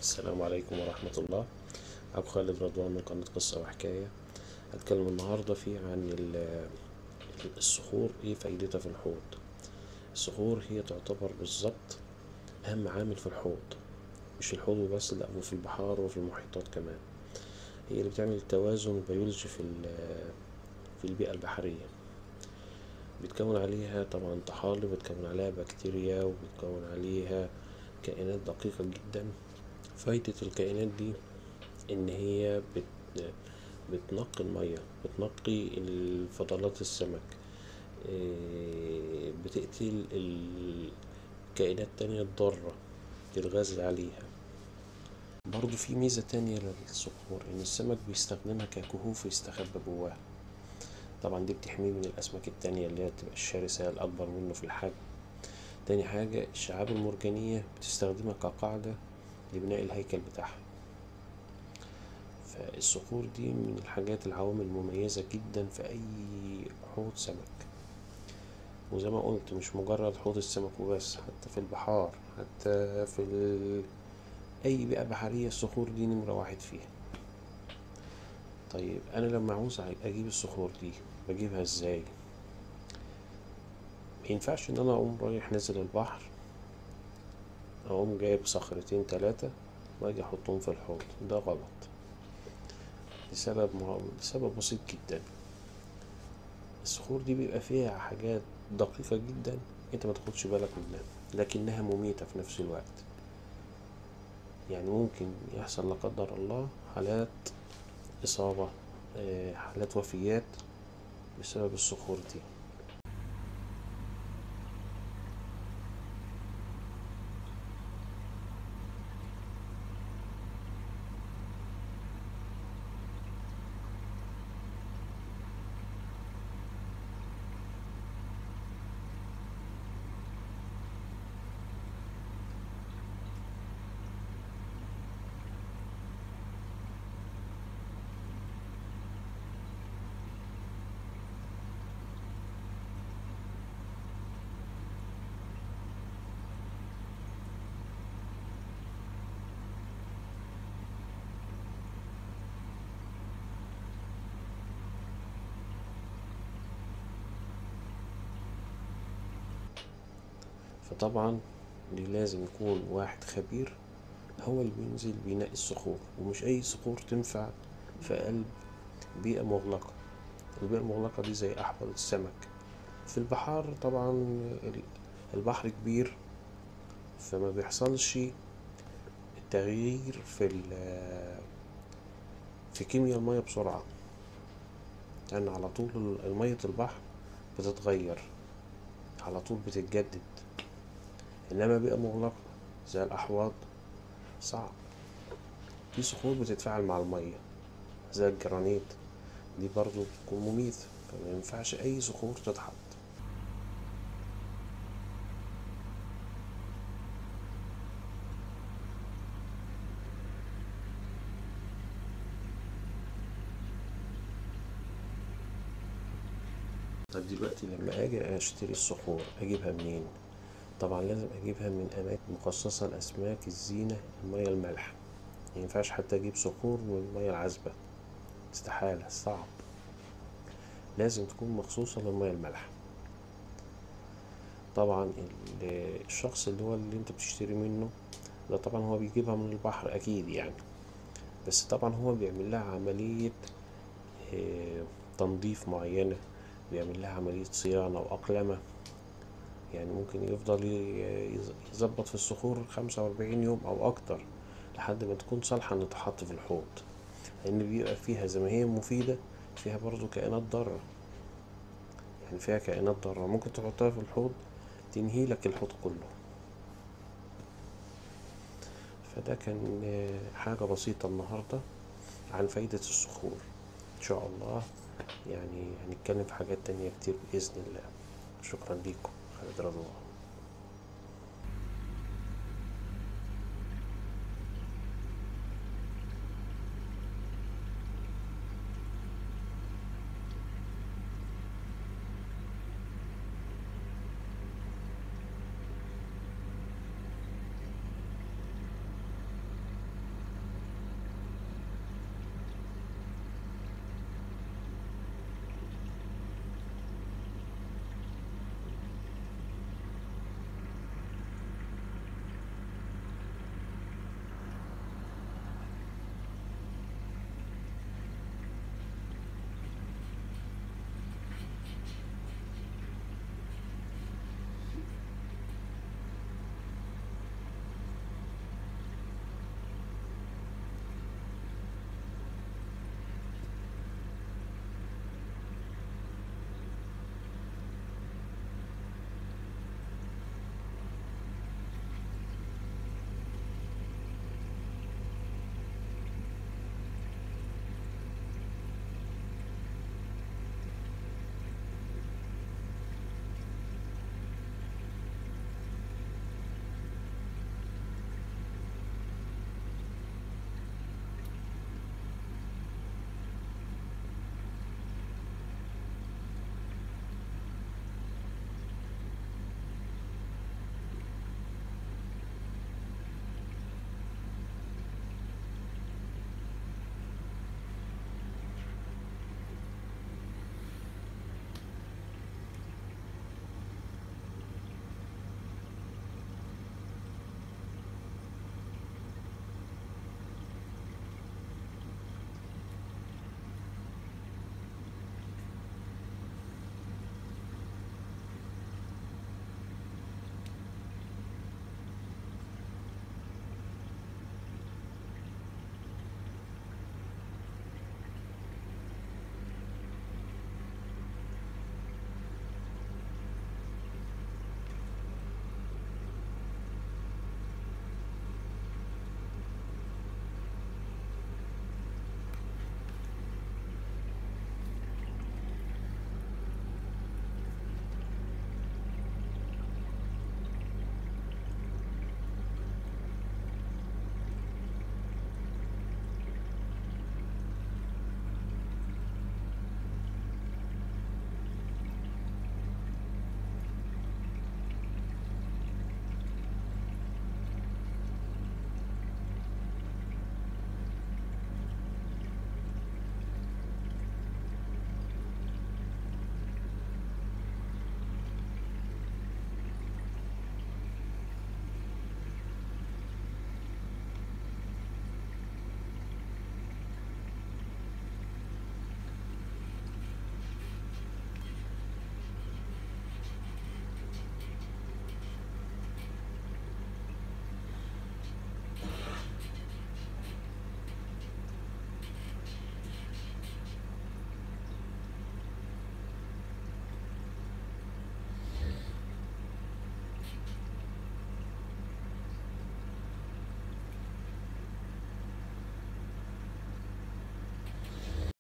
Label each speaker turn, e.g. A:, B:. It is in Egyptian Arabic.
A: السلام عليكم ورحمة الله أبو خالد رضوان من قناة قصة وحكاية هتكلم النهاردة فيه عن ال- الصخور ايه فايدتها في الحوض الصخور هي تعتبر بالظبط أهم عامل في الحوض مش الحوض وبس لأ وفي البحار وفي المحيطات كمان هي اللي بتعمل التوازن البيولوجي في ال- في البيئة البحرية بيتكون عليها طبعا طحالب بيتكون عليها بكتيريا وبيتكون عليها كائنات دقيقة جدا فايدة الكائنات دي إن هي بت بتنقي المية بتنقي فضلات السمك إيه، بتقتل الكائنات التانية الضارة تتغذى عليها برضو في ميزة تانية للصخور إن السمك بيستخدمها ككهوف يستخبى جواها طبعا دي بتحميه من الأسماك التانية اللي هي بتبقى الشرسة الأكبر منه في الحجم تاني حاجة الشعاب المرجانية بتستخدمها كقاعدة لبناء الهيكل بتاعها فالصخور دي من الحاجات العوامل المميزة جدا في أي حوض سمك وزي ما قلت مش مجرد حوض السمك وبس حتى في البحار حتى في ال... أي بيئة بحرية الصخور دي نمرة واحد فيها طيب أنا لما عاوز أجيب الصخور دي بجيبها ازاي مينفعش إن أنا أقوم رايح نازل البحر أقوم جايب صخرتين تلاتة وأجي أحطهم في الحوض ده غلط لسبب مه... لسبب بسيط جدا الصخور دي بيبقى فيها حاجات دقيقة جدا انت ما تاخدش بالك منها لكنها مميتة في نفس الوقت يعني ممكن يحصل لا قدر الله حالات إصابة آه، حالات وفيات بسبب الصخور دي فطبعا دي لازم يكون واحد خبير هو اللي بينزل بينقي الصخور ومش أي صخور تنفع في قلب بيئة مغلقة البيئة المغلقة دي زي أحواض السمك في البحار طبعا ال- البحر كبير فما بيحصلش التغيير في ال- في كيمياء المية بسرعة لأن على طول ال- مية البحر بتتغير على طول بتتجدد إنما بيئة مغلقة زي الأحواض صعب في صخور بتتفاعل مع المية زي الجرانيت دي برضو بتكون مميتة فما ينفعش أي صخور تتحط طب دلوقتي لما أجي أشتري الصخور أجيبها منين؟ طبعا لازم أجيبها من أماكن مخصصة لأسماك الزينة المياه المالحة مينفعش حتى أجيب صخور من المياه العذبة استحالة صعب لازم تكون مخصوصة للمياه المالحة طبعا ال- الشخص اللي هو اللي انت بتشتري منه ده طبعا هو بيجيبها من البحر أكيد يعني بس طبعا هو بيعمل لها عملية آه، تنظيف معينة بيعمل لها عملية صيانة وأقلمة يعني ممكن يفضل ي- يز- يظبط في الصخور خمسة وأربعين يوم أو أكتر لحد ما تكون صالحة إن تتحط في الحوض لأن بيبقى فيها زي ما هي مفيدة فيها برضو كائنات ضارة يعني فيها كائنات ضارة ممكن تحطها في الحوض تنهي لك الحوض كله فده كان آه، حاجة بسيطة النهاردة عن فايدة الصخور إن شاء الله يعني هنتكلم في حاجات تانية كتير بإذن الله شكرا ليكم خالد رضوان